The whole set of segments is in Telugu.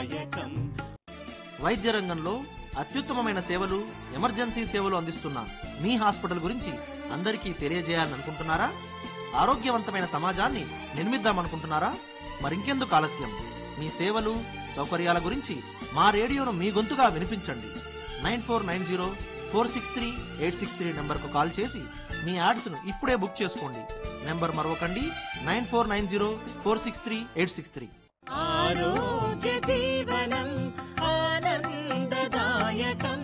దాయకం వైద్య రంగంలో అత్యుత్తమమైన సేవలు ఎమర్జెన్సీ సేవలు అందిస్తున్న మీ హాస్పిటల్ గురించి అందరికీ తెలియజేయాలని అనుకుంటున్నారా ఆరోగ్యవంతమైన సమాజాన్ని నిర్మిద్దామనుకుంటున్నారా మరింకెందుకు ఆలస్యం మీ సేవలు సౌకర్యాల గురించి మా రేడియోను మీ గొంతుగా వినిపించండి nine four nine zero four six three eight six three నెంబర్కు కాల్ చేసి మీ యాడ్స్ను ఇప్పుడే బుక్ చేసుకోండి నెంబర్ మరొకండి nine four nine zero four six three eight six three ఆరోగ్య జీవనం ఆనందదాయకం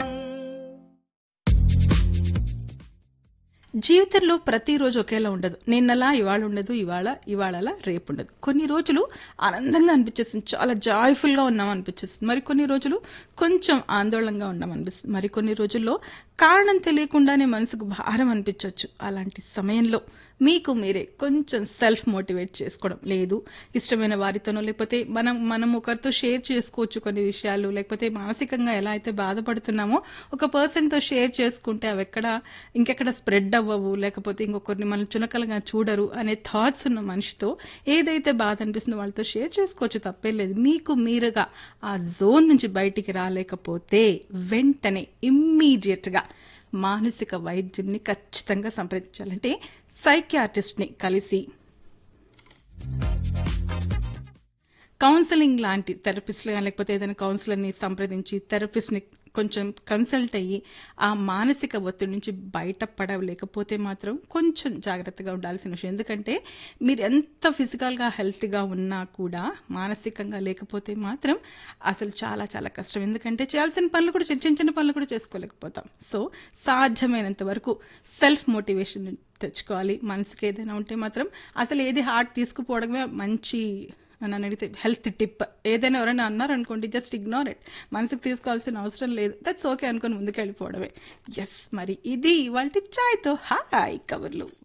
జీవితంలో ప్రతిరోజు ఒకేలా ఉండదు నిన్నలా ఇవాళ ఉండదు ఇవాళ ఇవాళలా రేపు ఉండదు కొన్ని రోజులు ఆనందంగా అనిపించేస్తుంది చాలా జాయ్ఫుల్గా ఉన్నాం అనిపించేస్తుంది మరి కొన్ని రోజులు కొంచెం ఆందోళనగా ఉన్నాం అనిపిస్తుంది మరి కొన్ని రోజుల్లో కారణం తెలియకుండానే మనసుకు భారం అనిపించవచ్చు అలాంటి సమయంలో మీకు మీరే కొంచెం సెల్ఫ్ మోటివేట్ చేసుకోవడం లేదు ఇష్టమైన వారితోనో లేకపోతే మనం మనం ఒకరితో షేర్ చేసుకోవచ్చు కొన్ని విషయాలు లేకపోతే మానసికంగా ఎలా అయితే బాధపడుతున్నామో ఒక పర్సన్తో షేర్ చేసుకుంటే అవి ఎక్కడ ఇంకెక్కడ స్ప్రెడ్ అవ్వవు లేకపోతే ఇంకొకరిని మనం చునకలుగా చూడరు అనే థాట్స్ ఉన్న మనిషితో ఏదైతే బాధ అనిపిస్తుందో వాళ్ళతో షేర్ చేసుకోవచ్చు తప్పేం లేదు మీకు మీరుగా ఆ జోన్ నుంచి బయటికి రాలేకపోతే వెంటనే ఇమ్మీడియట్గా మానసిక వైద్యుడిని ఖచ్చితంగా సంప్రదించాలంటే సైకియాట్రిస్ట్ని కలిసి కౌన్సిలింగ్ లాంటి థెరపిస్ట్లు కానీ లేకపోతే ఏదైనా కౌన్సిలర్ని సంప్రదించి థెరపిస్ట్ని కొంచెం కన్సల్ట్ అయ్యి ఆ మానసిక ఒత్తిడి నుంచి బయటపడలేకపోతే మాత్రం కొంచెం జాగ్రత్తగా ఉండాల్సిన విషయం ఎందుకంటే మీరు ఎంత ఫిజికల్గా హెల్త్గా ఉన్నా కూడా మానసికంగా లేకపోతే మాత్రం అసలు చాలా చాలా కష్టం ఎందుకంటే చేయాల్సిన పనులు కూడా చిన్న చిన్న చిన్న పనులు కూడా చేసుకోలేకపోతాం సో సాధ్యమైనంత వరకు సెల్ఫ్ మోటివేషన్ తెచ్చుకోవాలి మనసుకి ఏదైనా ఉంటే మాత్రం అసలు ఏది హార్ట్ తీసుకుపోవడమే మంచి నన్ను అడిగితే హెల్త్ టిప్ ఏదైనా ఎవరైనా అన్నారనుకోండి జస్ట్ ఇగ్నోర్ ఇట్ మనసుకు తీసుకోవాల్సిన అవసరం లేదు దట్స్ ఓకే అనుకుని ముందుకు వెళ్ళిపోవడమే ఎస్ మరి ఇది ఇవాళ చాయ్తో హాయ్ కవర్లు